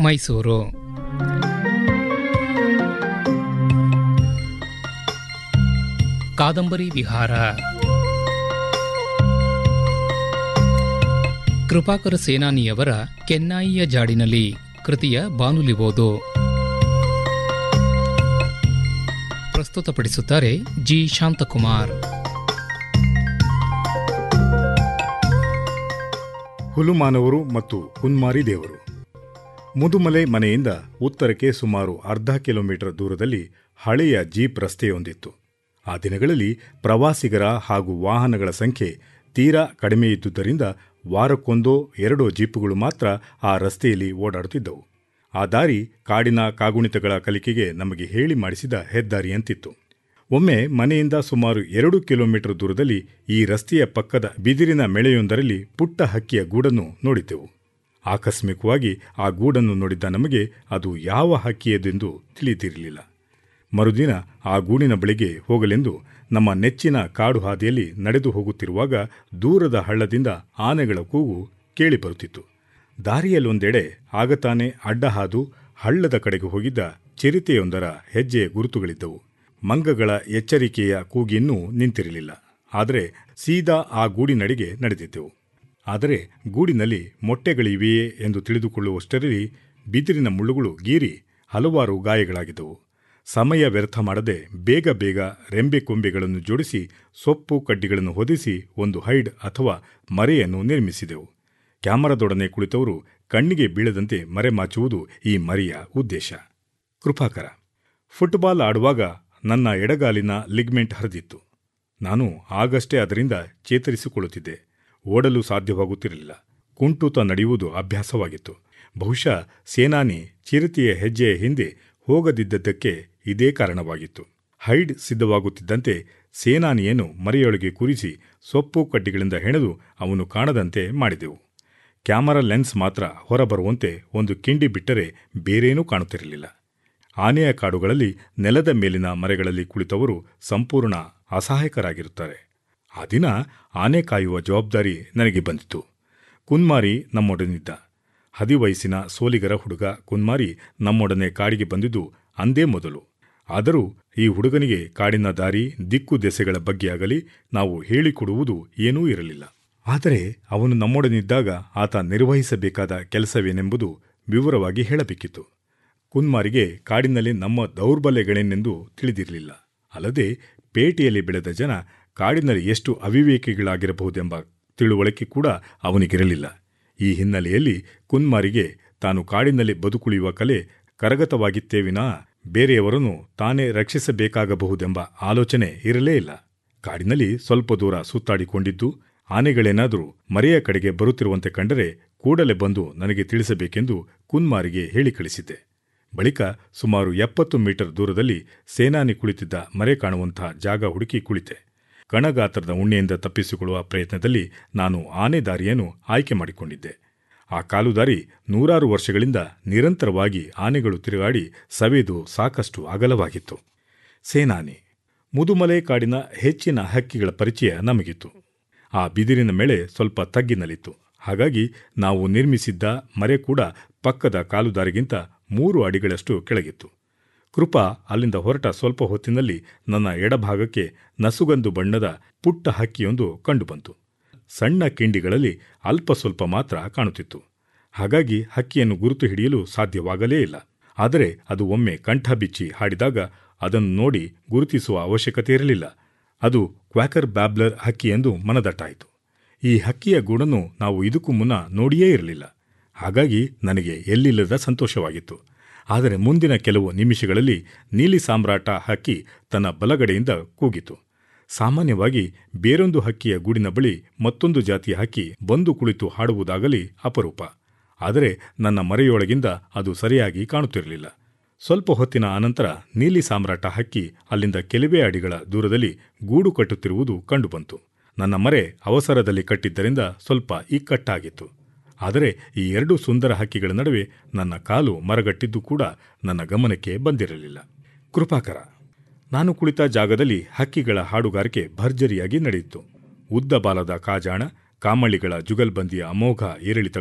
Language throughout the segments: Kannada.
ಮೈಸೂರು ಕಾದಂಬರಿ ವಿಹಾರ ಕೃಪಾಕರ ಸೇನಾನಿಯವರ ಕೆನ್ನಾಯಿಯ ಜಾಡಿನಲ್ಲಿ ಕೃತಿಯ ಬಾನುಲಿ ಓದು ಪ್ರಸ್ತುತಪಡಿಸುತ್ತಾರೆ ಜಿ ಶಾಂತಕುಮಾರ್ ಹುಲುಮಾನವರು ಮತ್ತು ಹುನ್ಮಾರಿ ದೇವರು ಮುದುಮಲೆ ಮನೆಯಿಂದ ಉತ್ತರಕ್ಕೆ ಸುಮಾರು ಅರ್ಧ ಕಿಲೋಮೀಟರ್ ದೂರದಲ್ಲಿ ಹಳೆಯ ಜೀಪ್ ರಸ್ತೆಯೊಂದಿತ್ತು ಆ ದಿನಗಳಲ್ಲಿ ಪ್ರವಾಸಿಗರ ಹಾಗೂ ವಾಹನಗಳ ಸಂಖ್ಯೆ ತೀರಾ ಕಡಿಮೆ ಇದ್ದುದರಿಂದ ವಾರಕ್ಕೊಂದೋ ಎರಡೋ ಜೀಪುಗಳು ಮಾತ್ರ ಆ ರಸ್ತೆಯಲ್ಲಿ ಓಡಾಡುತ್ತಿದ್ದವು ಆ ದಾರಿ ಕಾಡಿನ ಕಾಗುಣಿತಗಳ ಕಲಿಕೆಗೆ ನಮಗೆ ಹೇಳಿ ಮಾಡಿಸಿದ ಹೆದ್ದಾರಿಯಂತಿತ್ತು ಒಮ್ಮೆ ಮನೆಯಿಂದ ಸುಮಾರು ಎರಡು ಕಿಲೋಮೀಟರ್ ದೂರದಲ್ಲಿ ಈ ರಸ್ತೆಯ ಪಕ್ಕದ ಬಿದಿರಿನ ಮೆಳೆಯೊಂದರಲ್ಲಿ ಪುಟ್ಟ ಹಕ್ಕಿಯ ಗೂಡನ್ನು ನೋಡಿದ್ದೆವು ಆಕಸ್ಮಿಕವಾಗಿ ಆ ಗೂಡನ್ನು ನೋಡಿದ್ದ ನಮಗೆ ಅದು ಯಾವ ಹಕ್ಕಿಯದೆಂದು ತಿಳಿದಿರಲಿಲ್ಲ ಮರುದಿನ ಆ ಗೂಡಿನ ಬಳಿಗೆ ಹೋಗಲೆಂದು ನಮ್ಮ ನೆಚ್ಚಿನ ಕಾಡು ಹಾದಿಯಲ್ಲಿ ನಡೆದು ಹೋಗುತ್ತಿರುವಾಗ ದೂರದ ಹಳ್ಳದಿಂದ ಆನೆಗಳ ಕೂಗು ಕೇಳಿಬರುತ್ತಿತ್ತು ದಾರಿಯಲ್ಲೊಂದೆಡೆ ಆಗತಾನೆ ಅಡ್ಡ ಹಾದು ಹಳ್ಳದ ಕಡೆಗೆ ಹೋಗಿದ್ದ ಚಿರತೆಯೊಂದರ ಹೆಜ್ಜೆಯ ಗುರುತುಗಳಿದ್ದವು ಮಂಗಗಳ ಎಚ್ಚರಿಕೆಯ ಕೂಗಿನ್ನೂ ನಿಂತಿರಲಿಲ್ಲ ಆದರೆ ಸೀದಾ ಆ ಗೂಡಿನಡೆಗೆ ನಡೆದಿದ್ದೆವು ಆದರೆ ಗೂಡಿನಲ್ಲಿ ಮೊಟ್ಟೆಗಳಿವೆಯೇ ಎಂದು ತಿಳಿದುಕೊಳ್ಳುವಷ್ಟರಲ್ಲಿ ಬಿದಿರಿನ ಮುಳ್ಳುಗಳು ಗೀರಿ ಹಲವಾರು ಗಾಯಗಳಾಗಿದ್ದವು ಸಮಯ ವ್ಯರ್ಥ ಮಾಡದೆ ಬೇಗ ಬೇಗ ರೆಂಬೆ ಕೊಂಬೆಗಳನ್ನು ಜೋಡಿಸಿ ಸೊಪ್ಪು ಕಡ್ಡಿಗಳನ್ನು ಹೊದಿಸಿ ಒಂದು ಹೈಡ್ ಅಥವಾ ಮರೆಯನ್ನು ನಿರ್ಮಿಸಿದೆವು ಕ್ಯಾಮರಾದೊಡನೆ ಕುಳಿತವರು ಕಣ್ಣಿಗೆ ಬೀಳದಂತೆ ಮರೆಮಾಚುವುದು ಈ ಮರಿಯ ಉದ್ದೇಶ ಕೃಪಾಕರ ಫುಟ್ಬಾಲ್ ಆಡುವಾಗ ನನ್ನ ಎಡಗಾಲಿನ ಲಿಗ್ಮೆಂಟ್ ಹರಿದಿತ್ತು ನಾನು ಆಗಷ್ಟೇ ಅದರಿಂದ ಚೇತರಿಸಿಕೊಳ್ಳುತ್ತಿದ್ದೆ ಓಡಲು ಸಾಧ್ಯವಾಗುತ್ತಿರಲಿಲ್ಲ ಕುಂಟುತ ನಡೆಯುವುದು ಅಭ್ಯಾಸವಾಗಿತ್ತು ಬಹುಶಃ ಸೇನಾನಿ ಚಿರತೆಯ ಹೆಜ್ಜೆಯ ಹಿಂದೆ ಹೋಗದಿದ್ದದ್ದಕ್ಕೆ ಇದೇ ಕಾರಣವಾಗಿತ್ತು ಹೈಡ್ ಸಿದ್ಧವಾಗುತ್ತಿದ್ದಂತೆ ಸೇನಾನಿಯನ್ನು ಮರೆಯೊಳಗೆ ಕೂರಿಸಿ ಸೊಪ್ಪು ಕಡ್ಡಿಗಳಿಂದ ಹೆಣೆದು ಅವನು ಕಾಣದಂತೆ ಮಾಡಿದೆವು ಕ್ಯಾಮರಾ ಲೆನ್ಸ್ ಮಾತ್ರ ಹೊರಬರುವಂತೆ ಒಂದು ಕಿಂಡಿ ಬಿಟ್ಟರೆ ಬೇರೇನೂ ಕಾಣುತ್ತಿರಲಿಲ್ಲ ಆನೆಯ ಕಾಡುಗಳಲ್ಲಿ ನೆಲದ ಮೇಲಿನ ಮರೆಗಳಲ್ಲಿ ಕುಳಿತವರು ಸಂಪೂರ್ಣ ಅಸಹಾಯಕರಾಗಿರುತ್ತಾರೆ ಆ ದಿನ ಆನೆ ಕಾಯುವ ಜವಾಬ್ದಾರಿ ನನಗೆ ಬಂದಿತು ಕುನ್ಮಾರಿ ನಮ್ಮೊಡನಿದ್ದ ಹದಿವಯಸ್ಸಿನ ಸೋಲಿಗರ ಹುಡುಗ ಕುನ್ಮಾರಿ ನಮ್ಮೊಡನೆ ಕಾಡಿಗೆ ಬಂದಿದ್ದು ಅಂದೇ ಮೊದಲು ಆದರೂ ಈ ಹುಡುಗನಿಗೆ ಕಾಡಿನ ದಾರಿ ದಿಕ್ಕು ದೆಸೆಗಳ ಬಗ್ಗೆ ಆಗಲಿ ನಾವು ಹೇಳಿಕೊಡುವುದು ಏನೂ ಇರಲಿಲ್ಲ ಆದರೆ ಅವನು ನಮ್ಮೊಡನಿದ್ದಾಗ ಆತ ನಿರ್ವಹಿಸಬೇಕಾದ ಕೆಲಸವೇನೆಂಬುದು ವಿವರವಾಗಿ ಹೇಳಬೇಕಿತ್ತು ಕುನ್ಮಾರಿಗೆ ಕಾಡಿನಲ್ಲಿ ನಮ್ಮ ದೌರ್ಬಲ್ಯಗಳೇನೆಂದು ತಿಳಿದಿರಲಿಲ್ಲ ಅಲ್ಲದೆ ಪೇಟೆಯಲ್ಲಿ ಬೆಳೆದ ಜನ ಕಾಡಿನಲ್ಲಿ ಎಷ್ಟು ಅವಿವೇಕಿಗಳಾಗಿರಬಹುದೆಂಬ ತಿಳುವಳಿಕೆ ಕೂಡ ಅವನಿಗಿರಲಿಲ್ಲ ಈ ಹಿನ್ನೆಲೆಯಲ್ಲಿ ಕುನ್ಮಾರಿಗೆ ತಾನು ಕಾಡಿನಲ್ಲಿ ಬದುಕುಳಿಯುವ ಕಲೆ ಕರಗತವಾಗಿತ್ತೇವಿನಾ ಬೇರೆಯವರನ್ನು ತಾನೇ ರಕ್ಷಿಸಬೇಕಾಗಬಹುದೆಂಬ ಆಲೋಚನೆ ಇರಲೇ ಇಲ್ಲ ಕಾಡಿನಲ್ಲಿ ಸ್ವಲ್ಪ ದೂರ ಸುತ್ತಾಡಿಕೊಂಡಿದ್ದು ಆನೆಗಳೇನಾದರೂ ಮರೆಯ ಕಡೆಗೆ ಬರುತ್ತಿರುವಂತೆ ಕಂಡರೆ ಕೂಡಲೇ ಬಂದು ನನಗೆ ತಿಳಿಸಬೇಕೆಂದು ಕುನ್ಮಾರಿಗೆ ಹೇಳಿ ಕಳಿಸಿದ್ದೆ ಬಳಿಕ ಸುಮಾರು ಎಪ್ಪತ್ತು ಮೀಟರ್ ದೂರದಲ್ಲಿ ಸೇನಾನಿ ಕುಳಿತಿದ್ದ ಮರೆ ಕಾಣುವಂತಹ ಜಾಗ ಹುಡುಕಿ ಕುಳಿತೆ ಕಣಗಾತ್ರದ ಉಣ್ಣೆಯಿಂದ ತಪ್ಪಿಸಿಕೊಳ್ಳುವ ಪ್ರಯತ್ನದಲ್ಲಿ ನಾನು ಆನೆ ದಾರಿಯನ್ನು ಆಯ್ಕೆ ಮಾಡಿಕೊಂಡಿದ್ದೆ ಆ ಕಾಲುದಾರಿ ನೂರಾರು ವರ್ಷಗಳಿಂದ ನಿರಂತರವಾಗಿ ಆನೆಗಳು ತಿರುಗಾಡಿ ಸವೆದು ಸಾಕಷ್ಟು ಅಗಲವಾಗಿತ್ತು ಸೇನಾನಿ ಮುದುಮಲೆ ಕಾಡಿನ ಹೆಚ್ಚಿನ ಹಕ್ಕಿಗಳ ಪರಿಚಯ ನಮಗಿತ್ತು ಆ ಬಿದಿರಿನ ಮೇಳೆ ಸ್ವಲ್ಪ ತಗ್ಗಿನಲ್ಲಿತ್ತು ಹಾಗಾಗಿ ನಾವು ನಿರ್ಮಿಸಿದ್ದ ಮರೆ ಕೂಡ ಪಕ್ಕದ ಕಾಲುದಾರಿಗಿಂತ ಮೂರು ಅಡಿಗಳಷ್ಟು ಕೆಳಗಿತ್ತು ಕೃಪಾ ಅಲ್ಲಿಂದ ಹೊರಟ ಸ್ವಲ್ಪ ಹೊತ್ತಿನಲ್ಲಿ ನನ್ನ ಎಡಭಾಗಕ್ಕೆ ನಸುಗಂದು ಬಣ್ಣದ ಪುಟ್ಟ ಹಕ್ಕಿಯೊಂದು ಕಂಡುಬಂತು ಸಣ್ಣ ಕಿಂಡಿಗಳಲ್ಲಿ ಅಲ್ಪ ಸ್ವಲ್ಪ ಮಾತ್ರ ಕಾಣುತ್ತಿತ್ತು ಹಾಗಾಗಿ ಹಕ್ಕಿಯನ್ನು ಗುರುತು ಹಿಡಿಯಲು ಸಾಧ್ಯವಾಗಲೇ ಇಲ್ಲ ಆದರೆ ಅದು ಒಮ್ಮೆ ಕಂಠ ಬಿಚ್ಚಿ ಹಾಡಿದಾಗ ಅದನ್ನು ನೋಡಿ ಗುರುತಿಸುವ ಅವಶ್ಯಕತೆ ಇರಲಿಲ್ಲ ಅದು ಕ್ವಾಕರ್ ಬ್ಯಾಬ್ಲರ್ ಹಕ್ಕಿ ಎಂದು ಮನದಟ್ಟಾಯಿತು ಈ ಹಕ್ಕಿಯ ಗೂಡನ್ನು ನಾವು ಇದಕ್ಕೂ ಮುನ್ನ ನೋಡಿಯೇ ಇರಲಿಲ್ಲ ಹಾಗಾಗಿ ನನಗೆ ಎಲ್ಲಿಲ್ಲದ ಸಂತೋಷವಾಗಿತ್ತು ಆದರೆ ಮುಂದಿನ ಕೆಲವು ನಿಮಿಷಗಳಲ್ಲಿ ನೀಲಿ ಸಾಮ್ರಾಟ ಹಕ್ಕಿ ತನ್ನ ಬಲಗಡೆಯಿಂದ ಕೂಗಿತು ಸಾಮಾನ್ಯವಾಗಿ ಬೇರೊಂದು ಹಕ್ಕಿಯ ಗೂಡಿನ ಬಳಿ ಮತ್ತೊಂದು ಜಾತಿಯ ಹಕ್ಕಿ ಬಂದು ಕುಳಿತು ಹಾಡುವುದಾಗಲಿ ಅಪರೂಪ ಆದರೆ ನನ್ನ ಮರೆಯೊಳಗಿಂದ ಅದು ಸರಿಯಾಗಿ ಕಾಣುತ್ತಿರಲಿಲ್ಲ ಸ್ವಲ್ಪ ಹೊತ್ತಿನ ಅನಂತರ ನೀಲಿ ಸಾಮ್ರಾಟ ಹಕ್ಕಿ ಅಲ್ಲಿಂದ ಕೆಲವೇ ಅಡಿಗಳ ದೂರದಲ್ಲಿ ಗೂಡು ಕಟ್ಟುತ್ತಿರುವುದು ಕಂಡುಬಂತು ನನ್ನ ಮರೆ ಅವಸರದಲ್ಲಿ ಕಟ್ಟಿದ್ದರಿಂದ ಸ್ವಲ್ಪ ಇಕ್ಕಟ್ಟಾಗಿತ್ತು ಆದರೆ ಈ ಎರಡು ಸುಂದರ ಹಕ್ಕಿಗಳ ನಡುವೆ ನನ್ನ ಕಾಲು ಮರಗಟ್ಟಿದ್ದು ಕೂಡ ನನ್ನ ಗಮನಕ್ಕೆ ಬಂದಿರಲಿಲ್ಲ ಕೃಪಾಕರ ನಾನು ಕುಳಿತ ಜಾಗದಲ್ಲಿ ಹಕ್ಕಿಗಳ ಹಾಡುಗಾರಿಕೆ ಭರ್ಜರಿಯಾಗಿ ನಡೆಯಿತು ಉದ್ದ ಬಾಲದ ಕಾಜಾಣ ಕಾಮಳಿಗಳ ಜುಗಲ್ಬಂದಿಯ ಅಮೋಘ ಏರಿಳಿತಗಳು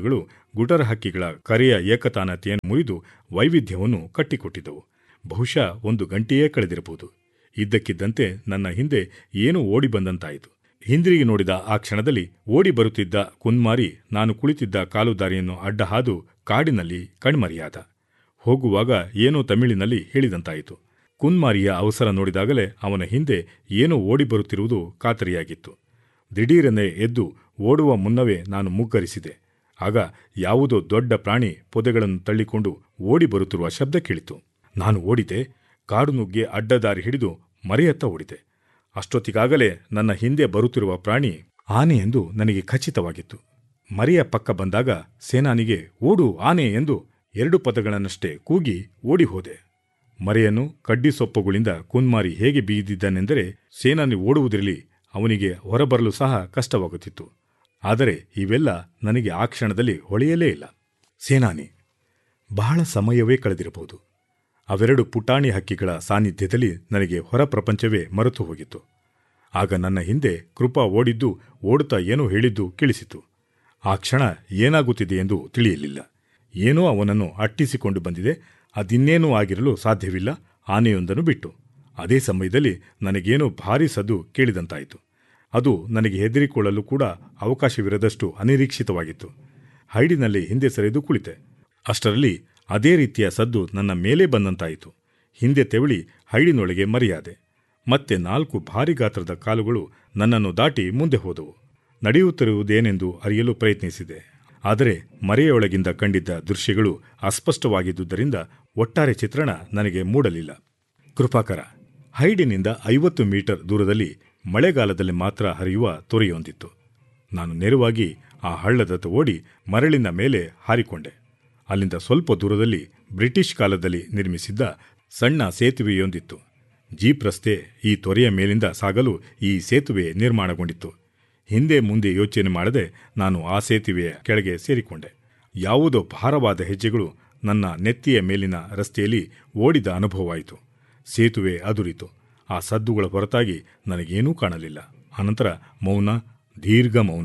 ಗುಟರ ಹಕ್ಕಿಗಳ ಕರೆಯ ಏಕತಾನತೆಯನ್ನು ಮುರಿದು ವೈವಿಧ್ಯವನ್ನು ಕಟ್ಟಿಕೊಟ್ಟಿದ್ದವು ಬಹುಶಃ ಒಂದು ಗಂಟೆಯೇ ಕಳೆದಿರಬಹುದು ಇದ್ದಕ್ಕಿದ್ದಂತೆ ನನ್ನ ಹಿಂದೆ ಏನೋ ಓಡಿ ಬಂದಂತಾಯಿತು ಹಿಂದಿರುಗಿ ನೋಡಿದ ಆ ಕ್ಷಣದಲ್ಲಿ ಓಡಿ ಬರುತ್ತಿದ್ದ ಕುನ್ಮಾರಿ ನಾನು ಕುಳಿತಿದ್ದ ಕಾಲುದಾರಿಯನ್ನು ಅಡ್ಡ ಹಾದು ಕಾಡಿನಲ್ಲಿ ಕಣ್ಮರಿಯಾದ ಹೋಗುವಾಗ ಏನೋ ತಮಿಳಿನಲ್ಲಿ ಹೇಳಿದಂತಾಯಿತು ಕುನ್ಮಾರಿಯ ಅವಸರ ನೋಡಿದಾಗಲೇ ಅವನ ಹಿಂದೆ ಏನೋ ಓಡಿ ಬರುತ್ತಿರುವುದು ಖಾತರಿಯಾಗಿತ್ತು ದಿಢೀರನೆ ಎದ್ದು ಓಡುವ ಮುನ್ನವೇ ನಾನು ಮುಗ್ಗರಿಸಿದೆ ಆಗ ಯಾವುದೋ ದೊಡ್ಡ ಪ್ರಾಣಿ ಪೊದೆಗಳನ್ನು ತಳ್ಳಿಕೊಂಡು ಓಡಿ ಬರುತ್ತಿರುವ ಶಬ್ದ ಕೇಳಿತು ನಾನು ಓಡಿದೆ ಕಾಡು ನುಗ್ಗೆ ಅಡ್ಡದಾರಿ ಹಿಡಿದು ಮರೆಯತ್ತ ಓಡಿದೆ ಅಷ್ಟೊತ್ತಿಗಾಗಲೇ ನನ್ನ ಹಿಂದೆ ಬರುತ್ತಿರುವ ಪ್ರಾಣಿ ಆನೆ ಎಂದು ನನಗೆ ಖಚಿತವಾಗಿತ್ತು ಮರೆಯ ಪಕ್ಕ ಬಂದಾಗ ಸೇನಾನಿಗೆ ಓಡು ಆನೆ ಎಂದು ಎರಡು ಪದಗಳನ್ನಷ್ಟೇ ಕೂಗಿ ಓಡಿ ಹೋದೆ ಮರೆಯನ್ನು ಕಡ್ಡಿ ಸೊಪ್ಪುಗಳಿಂದ ಕುನ್ಮಾರಿ ಹೇಗೆ ಬೀದಿದ್ದಾನೆಂದರೆ ಸೇನಾನಿ ಓಡುವುದಿರಲಿ ಅವನಿಗೆ ಹೊರಬರಲು ಸಹ ಕಷ್ಟವಾಗುತ್ತಿತ್ತು ಆದರೆ ಇವೆಲ್ಲ ನನಗೆ ಆ ಕ್ಷಣದಲ್ಲಿ ಹೊಳೆಯಲೇ ಇಲ್ಲ ಸೇನಾನಿ ಬಹಳ ಸಮಯವೇ ಕಳೆದಿರಬಹುದು ಅವೆರಡು ಪುಟಾಣಿ ಹಕ್ಕಿಗಳ ಸಾನ್ನಿಧ್ಯದಲ್ಲಿ ನನಗೆ ಹೊರ ಪ್ರಪಂಚವೇ ಮರೆತು ಹೋಗಿತ್ತು ಆಗ ನನ್ನ ಹಿಂದೆ ಕೃಪಾ ಓಡಿದ್ದು ಓಡುತ್ತಾ ಏನೋ ಹೇಳಿದ್ದು ಕೇಳಿಸಿತು ಆ ಕ್ಷಣ ಏನಾಗುತ್ತಿದೆ ಎಂದು ತಿಳಿಯಲಿಲ್ಲ ಏನೋ ಅವನನ್ನು ಅಟ್ಟಿಸಿಕೊಂಡು ಬಂದಿದೆ ಅದಿನ್ನೇನೂ ಆಗಿರಲು ಸಾಧ್ಯವಿಲ್ಲ ಆನೆಯೊಂದನ್ನು ಬಿಟ್ಟು ಅದೇ ಸಮಯದಲ್ಲಿ ನನಗೇನೋ ಭಾರೀ ಸದ್ದು ಕೇಳಿದಂತಾಯಿತು ಅದು ನನಗೆ ಹೆದರಿಕೊಳ್ಳಲು ಕೂಡ ಅವಕಾಶವಿರದಷ್ಟು ಅನಿರೀಕ್ಷಿತವಾಗಿತ್ತು ಹೈಡಿನಲ್ಲಿ ಹಿಂದೆ ಸರಿದು ಕುಳಿತೆ ಅಷ್ಟರಲ್ಲಿ ಅದೇ ರೀತಿಯ ಸದ್ದು ನನ್ನ ಮೇಲೆ ಬಂದಂತಾಯಿತು ಹಿಂದೆ ತೆವಳಿ ಹೈಡಿನೊಳಗೆ ಮರೆಯಾದೆ ಮತ್ತೆ ನಾಲ್ಕು ಭಾರಿ ಗಾತ್ರದ ಕಾಲುಗಳು ನನ್ನನ್ನು ದಾಟಿ ಮುಂದೆ ಹೋದವು ನಡೆಯುತ್ತಿರುವುದೇನೆಂದು ಅರಿಯಲು ಪ್ರಯತ್ನಿಸಿದೆ ಆದರೆ ಮರೆಯೊಳಗಿಂದ ಕಂಡಿದ್ದ ದೃಶ್ಯಗಳು ಅಸ್ಪಷ್ಟವಾಗಿದ್ದುದರಿಂದ ಒಟ್ಟಾರೆ ಚಿತ್ರಣ ನನಗೆ ಮೂಡಲಿಲ್ಲ ಕೃಪಾಕರ ಹೈಡಿನಿಂದ ಐವತ್ತು ಮೀಟರ್ ದೂರದಲ್ಲಿ ಮಳೆಗಾಲದಲ್ಲಿ ಮಾತ್ರ ಹರಿಯುವ ತೊರೆಯೊಂದಿತ್ತು ನಾನು ನೇರವಾಗಿ ಆ ಹಳ್ಳದತ್ತ ಓಡಿ ಮರಳಿನ ಮೇಲೆ ಹಾರಿಕೊಂಡೆ ಅಲ್ಲಿಂದ ಸ್ವಲ್ಪ ದೂರದಲ್ಲಿ ಬ್ರಿಟಿಷ್ ಕಾಲದಲ್ಲಿ ನಿರ್ಮಿಸಿದ್ದ ಸಣ್ಣ ಸೇತುವೆಯೊಂದಿತ್ತು ಜೀಪ್ ರಸ್ತೆ ಈ ತೊರೆಯ ಮೇಲಿಂದ ಸಾಗಲು ಈ ಸೇತುವೆ ನಿರ್ಮಾಣಗೊಂಡಿತ್ತು ಹಿಂದೆ ಮುಂದೆ ಯೋಚನೆ ಮಾಡದೆ ನಾನು ಆ ಸೇತುವೆಯ ಕೆಳಗೆ ಸೇರಿಕೊಂಡೆ ಯಾವುದೋ ಭಾರವಾದ ಹೆಜ್ಜೆಗಳು ನನ್ನ ನೆತ್ತಿಯ ಮೇಲಿನ ರಸ್ತೆಯಲ್ಲಿ ಓಡಿದ ಅನುಭವವಾಯಿತು ಸೇತುವೆ ಅದುರಿತು ಆ ಸದ್ದುಗಳ ಹೊರತಾಗಿ ನನಗೇನೂ ಕಾಣಲಿಲ್ಲ ಅನಂತರ ಮೌನ ದೀರ್ಘ ಮೌನ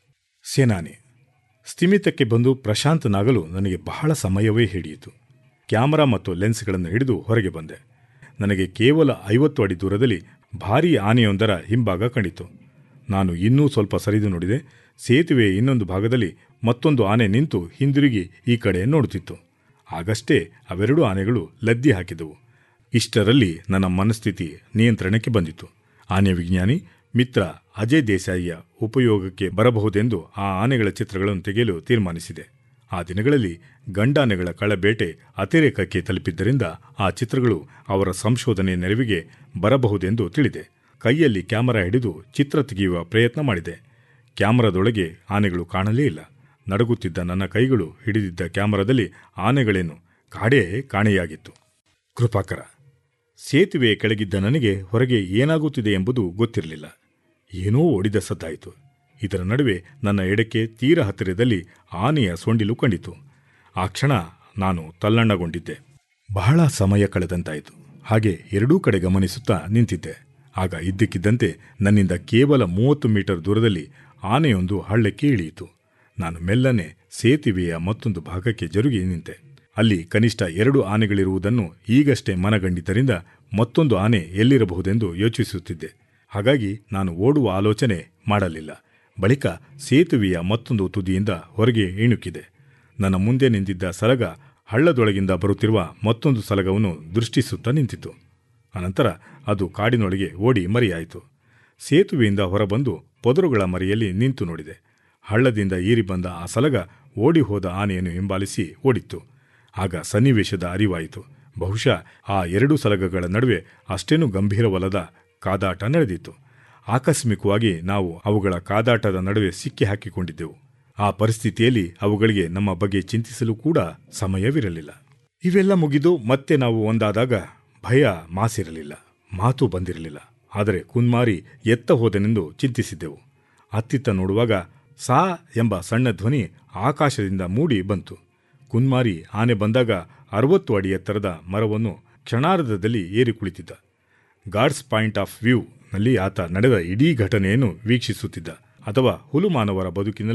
ಸೇನಾನಿ ಸ್ಥಿಮಿತಕ್ಕೆ ಬಂದು ಪ್ರಶಾಂತನಾಗಲು ನನಗೆ ಬಹಳ ಸಮಯವೇ ಹಿಡಿಯಿತು ಕ್ಯಾಮರಾ ಮತ್ತು ಲೆನ್ಸ್ಗಳನ್ನು ಹಿಡಿದು ಹೊರಗೆ ಬಂದೆ ನನಗೆ ಕೇವಲ ಐವತ್ತು ಅಡಿ ದೂರದಲ್ಲಿ ಭಾರೀ ಆನೆಯೊಂದರ ಹಿಂಭಾಗ ಕಂಡಿತು ನಾನು ಇನ್ನೂ ಸ್ವಲ್ಪ ಸರಿದು ನೋಡಿದೆ ಸೇತುವೆಯ ಇನ್ನೊಂದು ಭಾಗದಲ್ಲಿ ಮತ್ತೊಂದು ಆನೆ ನಿಂತು ಹಿಂದಿರುಗಿ ಈ ಕಡೆ ನೋಡುತ್ತಿತ್ತು ಆಗಷ್ಟೇ ಅವೆರಡು ಆನೆಗಳು ಲದ್ದಿ ಹಾಕಿದವು ಇಷ್ಟರಲ್ಲಿ ನನ್ನ ಮನಸ್ಥಿತಿ ನಿಯಂತ್ರಣಕ್ಕೆ ಬಂದಿತು ಆನೆ ವಿಜ್ಞಾನಿ ಮಿತ್ರ ಅಜಯ್ ದೇಸಾಯಿಯ ಉಪಯೋಗಕ್ಕೆ ಬರಬಹುದೆಂದು ಆ ಆನೆಗಳ ಚಿತ್ರಗಳನ್ನು ತೆಗೆಯಲು ತೀರ್ಮಾನಿಸಿದೆ ಆ ದಿನಗಳಲ್ಲಿ ಗಂಡಾನೆಗಳ ಕಳಬೇಟೆ ಅತಿರೇಕಕ್ಕೆ ತಲುಪಿದ್ದರಿಂದ ಆ ಚಿತ್ರಗಳು ಅವರ ಸಂಶೋಧನೆ ನೆರವಿಗೆ ಬರಬಹುದೆಂದು ತಿಳಿದೆ ಕೈಯಲ್ಲಿ ಕ್ಯಾಮರಾ ಹಿಡಿದು ಚಿತ್ರ ತೆಗೆಯುವ ಪ್ರಯತ್ನ ಮಾಡಿದೆ ಕ್ಯಾಮರಾದೊಳಗೆ ಆನೆಗಳು ಕಾಣಲೇ ಇಲ್ಲ ನಡುಗುತ್ತಿದ್ದ ನನ್ನ ಕೈಗಳು ಹಿಡಿದಿದ್ದ ಕ್ಯಾಮರಾದಲ್ಲಿ ಆನೆಗಳೇನು ಕಾಡೇ ಕಾಣೆಯಾಗಿತ್ತು ಕೃಪಾಕರ ಸೇತುವೆಯ ಕೆಳಗಿದ್ದ ನನಗೆ ಹೊರಗೆ ಏನಾಗುತ್ತಿದೆ ಎಂಬುದು ಗೊತ್ತಿರಲಿಲ್ಲ ಏನೋ ಓಡಿದ ಸದ್ದಾಯಿತು ಇದರ ನಡುವೆ ನನ್ನ ಎಡಕ್ಕೆ ತೀರ ಹತ್ತಿರದಲ್ಲಿ ಆನೆಯ ಸೊಂಡಿಲು ಕಂಡಿತು ಆ ಕ್ಷಣ ನಾನು ತಲ್ಲಣ್ಣಗೊಂಡಿದ್ದೆ ಬಹಳ ಸಮಯ ಕಳೆದಂತಾಯಿತು ಹಾಗೆ ಎರಡೂ ಕಡೆ ಗಮನಿಸುತ್ತಾ ನಿಂತಿದ್ದೆ ಆಗ ಇದ್ದಕ್ಕಿದ್ದಂತೆ ನನ್ನಿಂದ ಕೇವಲ ಮೂವತ್ತು ಮೀಟರ್ ದೂರದಲ್ಲಿ ಆನೆಯೊಂದು ಹಳ್ಳಕ್ಕೆ ಇಳಿಯಿತು ನಾನು ಮೆಲ್ಲನೆ ಸೇತುವೆಯ ಮತ್ತೊಂದು ಭಾಗಕ್ಕೆ ಜರುಗಿ ನಿಂತೆ ಅಲ್ಲಿ ಕನಿಷ್ಠ ಎರಡು ಆನೆಗಳಿರುವುದನ್ನು ಈಗಷ್ಟೇ ಮನಗಂಡಿದ್ದರಿಂದ ಮತ್ತೊಂದು ಆನೆ ಎಲ್ಲಿರಬಹುದೆಂದು ಯೋಚಿಸುತ್ತಿದ್ದೆ ಹಾಗಾಗಿ ನಾನು ಓಡುವ ಆಲೋಚನೆ ಮಾಡಲಿಲ್ಲ ಬಳಿಕ ಸೇತುವೆಯ ಮತ್ತೊಂದು ತುದಿಯಿಂದ ಹೊರಗೆ ಇಣುಕಿದೆ ನನ್ನ ಮುಂದೆ ನಿಂತಿದ್ದ ಸಲಗ ಹಳ್ಳದೊಳಗಿಂದ ಬರುತ್ತಿರುವ ಮತ್ತೊಂದು ಸಲಗವನ್ನು ದೃಷ್ಟಿಸುತ್ತಾ ನಿಂತಿತು ಅನಂತರ ಅದು ಕಾಡಿನೊಳಗೆ ಓಡಿ ಮರೆಯಾಯಿತು ಸೇತುವೆಯಿಂದ ಹೊರಬಂದು ಪೊದರುಗಳ ಮರೆಯಲ್ಲಿ ನಿಂತು ನೋಡಿದೆ ಹಳ್ಳದಿಂದ ಏರಿ ಬಂದ ಆ ಸಲಗ ಓಡಿ ಹೋದ ಆನೆಯನ್ನು ಹಿಂಬಾಲಿಸಿ ಓಡಿತ್ತು ಆಗ ಸನ್ನಿವೇಶದ ಅರಿವಾಯಿತು ಬಹುಶಃ ಆ ಎರಡು ಸಲಗಗಳ ನಡುವೆ ಅಷ್ಟೇನೂ ಗಂಭೀರವಲ್ಲದ ಕಾದಾಟ ನಡೆದಿತ್ತು ಆಕಸ್ಮಿಕವಾಗಿ ನಾವು ಅವುಗಳ ಕಾದಾಟದ ನಡುವೆ ಸಿಕ್ಕಿ ಹಾಕಿಕೊಂಡಿದ್ದೆವು ಆ ಪರಿಸ್ಥಿತಿಯಲ್ಲಿ ಅವುಗಳಿಗೆ ನಮ್ಮ ಬಗ್ಗೆ ಚಿಂತಿಸಲು ಕೂಡ ಸಮಯವಿರಲಿಲ್ಲ ಇವೆಲ್ಲ ಮುಗಿದು ಮತ್ತೆ ನಾವು ಒಂದಾದಾಗ ಭಯ ಮಾಸಿರಲಿಲ್ಲ ಮಾತು ಬಂದಿರಲಿಲ್ಲ ಆದರೆ ಕುನ್ಮಾರಿ ಎತ್ತ ಹೋದನೆಂದು ಚಿಂತಿಸಿದ್ದೆವು ಅತ್ತಿತ್ತ ನೋಡುವಾಗ ಸಾ ಎಂಬ ಸಣ್ಣ ಧ್ವನಿ ಆಕಾಶದಿಂದ ಮೂಡಿ ಬಂತು ಕುನ್ಮಾರಿ ಆನೆ ಬಂದಾಗ ಅರವತ್ತು ಅಡಿ ಎತ್ತರದ ಮರವನ್ನು ಕ್ಷಣಾರ್ಧದಲ್ಲಿ ಏರಿ ಕುಳಿತಿದ್ದ ಗಾಡ್ಸ್ ಪಾಯಿಂಟ್ ಆಫ್ ವ್ಯೂ ನಲ್ಲಿ ಆತ ನಡೆದ ಇಡೀ ಘಟನೆಯನ್ನು ವೀಕ್ಷಿಸುತ್ತಿದ್ದ ಅಥವಾ ಹುಲುಮಾನವರ ಬದುಕಿನಲ್ಲೇ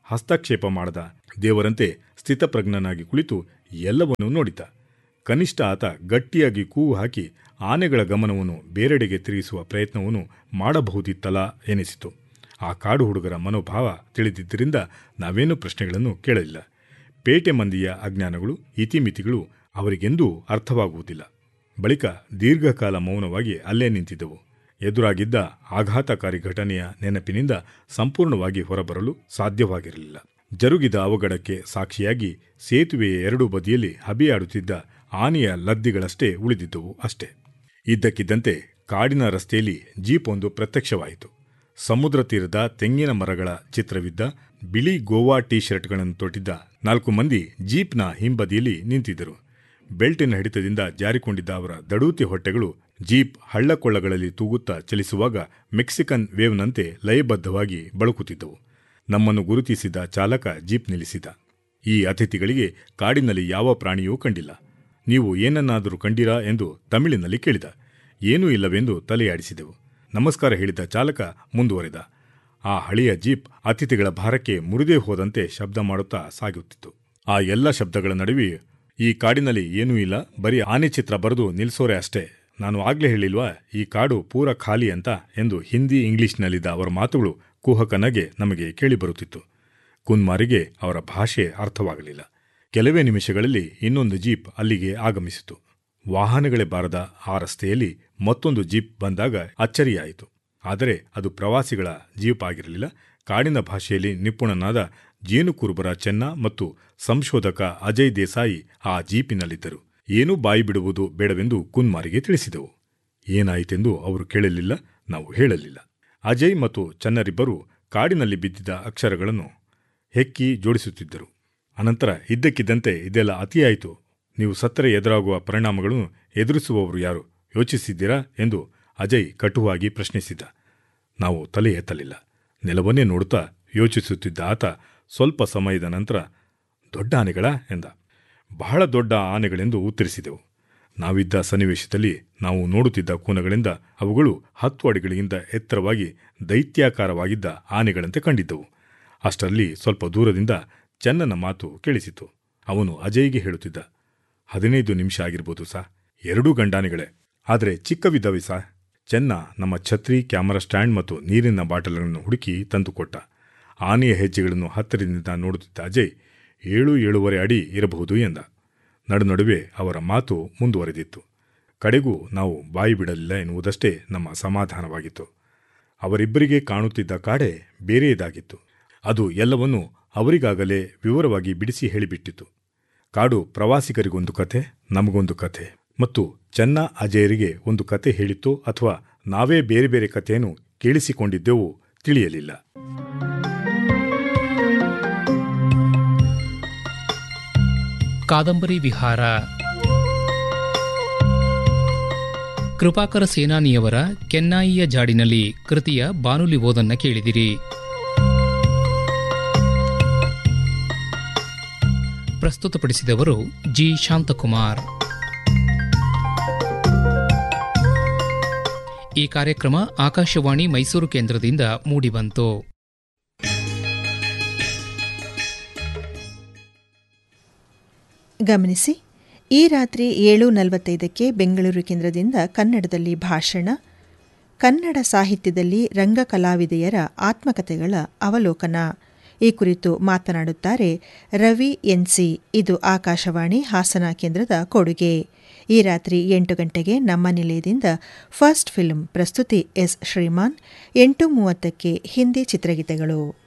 ಹಸ್ತಕ್ಷೇಪ ಮಾಡದ ದೇವರಂತೆ ಸ್ಥಿತಪ್ರಜ್ಞನಾಗಿ ಕುಳಿತು ಎಲ್ಲವನ್ನೂ ನೋಡಿತ ಕನಿಷ್ಠ ಆತ ಗಟ್ಟಿಯಾಗಿ ಕೂಗು ಹಾಕಿ ಆನೆಗಳ ಗಮನವನ್ನು ಬೇರೆಡೆಗೆ ತಿರುಗಿಸುವ ಪ್ರಯತ್ನವನ್ನು ಮಾಡಬಹುದಿತ್ತಲ್ಲ ಎನಿಸಿತು ಆ ಕಾಡು ಹುಡುಗರ ಮನೋಭಾವ ತಿಳಿದಿದ್ದರಿಂದ ನಾವೇನೂ ಪ್ರಶ್ನೆಗಳನ್ನು ಕೇಳಲಿಲ್ಲ ಪೇಟೆ ಮಂದಿಯ ಅಜ್ಞಾನಗಳು ಇತಿಮಿತಿಗಳು ಅವರಿಗೆಂದೂ ಅರ್ಥವಾಗುವುದಿಲ್ಲ ಬಳಿಕ ದೀರ್ಘಕಾಲ ಮೌನವಾಗಿ ಅಲ್ಲೇ ನಿಂತಿದ್ದವು ಎದುರಾಗಿದ್ದ ಆಘಾತಕಾರಿ ಘಟನೆಯ ನೆನಪಿನಿಂದ ಸಂಪೂರ್ಣವಾಗಿ ಹೊರಬರಲು ಸಾಧ್ಯವಾಗಿರಲಿಲ್ಲ ಜರುಗಿದ ಅವಘಡಕ್ಕೆ ಸಾಕ್ಷಿಯಾಗಿ ಸೇತುವೆಯ ಎರಡೂ ಬದಿಯಲ್ಲಿ ಹಬಿಯಾಡುತ್ತಿದ್ದ ಆನೆಯ ಲದ್ದಿಗಳಷ್ಟೇ ಉಳಿದಿದ್ದವು ಅಷ್ಟೇ ಇದ್ದಕ್ಕಿದ್ದಂತೆ ಕಾಡಿನ ರಸ್ತೆಯಲ್ಲಿ ಜೀಪ್ ಒಂದು ಪ್ರತ್ಯಕ್ಷವಾಯಿತು ಸಮುದ್ರ ತೀರದ ತೆಂಗಿನ ಮರಗಳ ಚಿತ್ರವಿದ್ದ ಬಿಳಿ ಗೋವಾ ಟೀ ಶರ್ಟ್ಗಳನ್ನು ತೊಟ್ಟಿದ್ದ ನಾಲ್ಕು ಮಂದಿ ಜೀಪ್ನ ಹಿಂಬದಿಯಲ್ಲಿ ನಿಂತಿದ್ದರು ಬೆಲ್ಟಿನ ಹಿಡಿತದಿಂದ ಜಾರಿಕೊಂಡಿದ್ದ ಅವರ ದಡೂತಿ ಹೊಟ್ಟೆಗಳು ಜೀಪ್ ಹಳ್ಳಕೊಳ್ಳಗಳಲ್ಲಿ ತೂಗುತ್ತಾ ಚಲಿಸುವಾಗ ಮೆಕ್ಸಿಕನ್ ವೇವ್ನಂತೆ ಲಯಬದ್ಧವಾಗಿ ಬಳುಕುತ್ತಿದ್ದವು ನಮ್ಮನ್ನು ಗುರುತಿಸಿದ ಚಾಲಕ ಜೀಪ್ ನಿಲ್ಲಿಸಿದ ಈ ಅತಿಥಿಗಳಿಗೆ ಕಾಡಿನಲ್ಲಿ ಯಾವ ಪ್ರಾಣಿಯೂ ಕಂಡಿಲ್ಲ ನೀವು ಏನನ್ನಾದರೂ ಕಂಡಿರಾ ಎಂದು ತಮಿಳಿನಲ್ಲಿ ಕೇಳಿದ ಏನೂ ಇಲ್ಲವೆಂದು ತಲೆಯಾಡಿಸಿದೆವು ನಮಸ್ಕಾರ ಹೇಳಿದ ಚಾಲಕ ಮುಂದುವರೆದ ಆ ಹಳೆಯ ಜೀಪ್ ಅತಿಥಿಗಳ ಭಾರಕ್ಕೆ ಮುರಿದೇ ಹೋದಂತೆ ಶಬ್ದ ಮಾಡುತ್ತಾ ಸಾಗುತ್ತಿತ್ತು ಆ ಎಲ್ಲ ಶಬ್ದಗಳ ನಡುವೆ ಈ ಕಾಡಿನಲ್ಲಿ ಏನೂ ಇಲ್ಲ ಬರೀ ಆನೆ ಚಿತ್ರ ಬರೆದು ನಿಲ್ಸೋರೆ ಅಷ್ಟೇ ನಾನು ಆಗ್ಲೇ ಹೇಳಿಲ್ವಾ ಈ ಕಾಡು ಪೂರ ಖಾಲಿ ಅಂತ ಎಂದು ಹಿಂದಿ ಇಂಗ್ಲಿಷ್ನಲ್ಲಿದ್ದ ಅವರ ಮಾತುಗಳು ಕುಹಕನಗೆ ನಮಗೆ ಕೇಳಿಬರುತ್ತಿತ್ತು ಕುನ್ಮಾರಿಗೆ ಅವರ ಭಾಷೆ ಅರ್ಥವಾಗಲಿಲ್ಲ ಕೆಲವೇ ನಿಮಿಷಗಳಲ್ಲಿ ಇನ್ನೊಂದು ಜೀಪ್ ಅಲ್ಲಿಗೆ ಆಗಮಿಸಿತು ವಾಹನಗಳೇ ಬಾರದ ಆ ರಸ್ತೆಯಲ್ಲಿ ಮತ್ತೊಂದು ಜೀಪ್ ಬಂದಾಗ ಅಚ್ಚರಿಯಾಯಿತು ಆದರೆ ಅದು ಪ್ರವಾಸಿಗಳ ಜೀಪ್ ಆಗಿರಲಿಲ್ಲ ಕಾಡಿನ ಭಾಷೆಯಲ್ಲಿ ನಿಪುಣನಾದ ಜೇನುಕುರುಬರ ಚೆನ್ನ ಮತ್ತು ಸಂಶೋಧಕ ಅಜಯ್ ದೇಸಾಯಿ ಆ ಜೀಪಿನಲ್ಲಿದ್ದರು ಏನೂ ಬಾಯಿ ಬಿಡುವುದು ಬೇಡವೆಂದು ಕುನ್ಮಾರಿಗೆ ತಿಳಿಸಿದೆವು ಏನಾಯಿತೆಂದು ಅವರು ಕೇಳಲಿಲ್ಲ ನಾವು ಹೇಳಲಿಲ್ಲ ಅಜಯ್ ಮತ್ತು ಚನ್ನರಿಬ್ಬರು ಕಾಡಿನಲ್ಲಿ ಬಿದ್ದಿದ್ದ ಅಕ್ಷರಗಳನ್ನು ಹೆಕ್ಕಿ ಜೋಡಿಸುತ್ತಿದ್ದರು ಅನಂತರ ಇದ್ದಕ್ಕಿದ್ದಂತೆ ಇದೆಲ್ಲ ಅತಿಯಾಯಿತು ನೀವು ಸತ್ತರೆ ಎದುರಾಗುವ ಪರಿಣಾಮಗಳನ್ನು ಎದುರಿಸುವವರು ಯಾರು ಯೋಚಿಸಿದ್ದೀರಾ ಎಂದು ಅಜಯ್ ಕಟುವಾಗಿ ಪ್ರಶ್ನಿಸಿದ ನಾವು ತಲೆ ಎತ್ತಲಿಲ್ಲ ನೆಲವನ್ನೇ ನೋಡುತ್ತಾ ಯೋಚಿಸುತ್ತಿದ್ದ ಆತ ಸ್ವಲ್ಪ ಸಮಯದ ನಂತರ ದೊಡ್ಡ ಆನೆಗಳ ಎಂದ ಬಹಳ ದೊಡ್ಡ ಆನೆಗಳೆಂದು ಉತ್ತರಿಸಿದೆವು ನಾವಿದ್ದ ಸನ್ನಿವೇಶದಲ್ಲಿ ನಾವು ನೋಡುತ್ತಿದ್ದ ಕೋನಗಳಿಂದ ಅವುಗಳು ಹತ್ತು ಅಡಿಗಳಿಗಿಂತ ಎತ್ತರವಾಗಿ ದೈತ್ಯಾಕಾರವಾಗಿದ್ದ ಆನೆಗಳಂತೆ ಕಂಡಿದ್ದವು ಅಷ್ಟರಲ್ಲಿ ಸ್ವಲ್ಪ ದೂರದಿಂದ ಚೆನ್ನನ ಮಾತು ಕೇಳಿಸಿತು ಅವನು ಅಜಯ್ಗೆ ಹೇಳುತ್ತಿದ್ದ ಹದಿನೈದು ನಿಮಿಷ ಆಗಿರ್ಬೋದು ಸಾ ಎರಡೂ ಗಂಡಾನೆಗಳೇ ಆದರೆ ಚಿಕ್ಕವಿದ್ದವೆ ಸಾ ಚೆನ್ನ ನಮ್ಮ ಛತ್ರಿ ಕ್ಯಾಮರಾ ಸ್ಟ್ಯಾಂಡ್ ಮತ್ತು ನೀರಿನ ಬಾಟಲ್ಗಳನ್ನು ಹುಡುಕಿ ತಂದುಕೊಟ್ಟ ಆನೆಯ ಹೆಜ್ಜೆಗಳನ್ನು ಹತ್ತಿರದಿಂದ ನೋಡುತ್ತಿದ್ದ ಅಜಯ್ ಏಳು ಏಳೂವರೆ ಅಡಿ ಇರಬಹುದು ಎಂದ ನಡುನಡುವೆ ಅವರ ಮಾತು ಮುಂದುವರೆದಿತ್ತು ಕಡೆಗೂ ನಾವು ಬಾಯಿ ಬಿಡಲಿಲ್ಲ ಎನ್ನುವುದಷ್ಟೇ ನಮ್ಮ ಸಮಾಧಾನವಾಗಿತ್ತು ಅವರಿಬ್ಬರಿಗೆ ಕಾಣುತ್ತಿದ್ದ ಕಾಡೆ ಬೇರೆಯದಾಗಿತ್ತು ಅದು ಎಲ್ಲವನ್ನೂ ಅವರಿಗಾಗಲೇ ವಿವರವಾಗಿ ಬಿಡಿಸಿ ಹೇಳಿಬಿಟ್ಟಿತು ಕಾಡು ಪ್ರವಾಸಿಗರಿಗೊಂದು ಕಥೆ ನಮಗೊಂದು ಕಥೆ ಮತ್ತು ಚೆನ್ನ ಅಜಯರಿಗೆ ಒಂದು ಕತೆ ಹೇಳಿತ್ತೋ ಅಥವಾ ನಾವೇ ಬೇರೆ ಬೇರೆ ಕಥೆಯನ್ನು ಕೇಳಿಸಿಕೊಂಡಿದ್ದೆವೋ ತಿಳಿಯಲಿಲ್ಲ ಕಾದಂಬರಿ ವಿಹಾರ ಕೃಪಾಕರ ಸೇನಾನಿಯವರ ಕೆನ್ನಾಯಿಯ ಜಾಡಿನಲ್ಲಿ ಕೃತಿಯ ಬಾನುಲಿ ಓದನ್ನ ಕೇಳಿದಿರಿ ಪ್ರಸ್ತುತಪಡಿಸಿದವರು ಜಿ ಶಾಂತಕುಮಾರ್ ಈ ಕಾರ್ಯಕ್ರಮ ಆಕಾಶವಾಣಿ ಮೈಸೂರು ಕೇಂದ್ರದಿಂದ ಮೂಡಿಬಂತು ಗಮನಿಸಿ ಈ ರಾತ್ರಿ ಏಳು ನಲವತ್ತೈದಕ್ಕೆ ಬೆಂಗಳೂರು ಕೇಂದ್ರದಿಂದ ಕನ್ನಡದಲ್ಲಿ ಭಾಷಣ ಕನ್ನಡ ಸಾಹಿತ್ಯದಲ್ಲಿ ರಂಗ ಕಲಾವಿದೆಯರ ಆತ್ಮಕಥೆಗಳ ಅವಲೋಕನ ಈ ಕುರಿತು ಮಾತನಾಡುತ್ತಾರೆ ರವಿ ಎನ್ಸಿ ಇದು ಆಕಾಶವಾಣಿ ಹಾಸನ ಕೇಂದ್ರದ ಕೊಡುಗೆ ಈ ರಾತ್ರಿ ಎಂಟು ಗಂಟೆಗೆ ನಮ್ಮ ನಿಲಯದಿಂದ ಫಸ್ಟ್ ಫಿಲ್ಮ್ ಪ್ರಸ್ತುತಿ ಎಸ್ ಶ್ರೀಮಾನ್ ಎಂಟು ಮೂವತ್ತಕ್ಕೆ ಹಿಂದಿ ಚಿತ್ರಗೀತೆಗಳು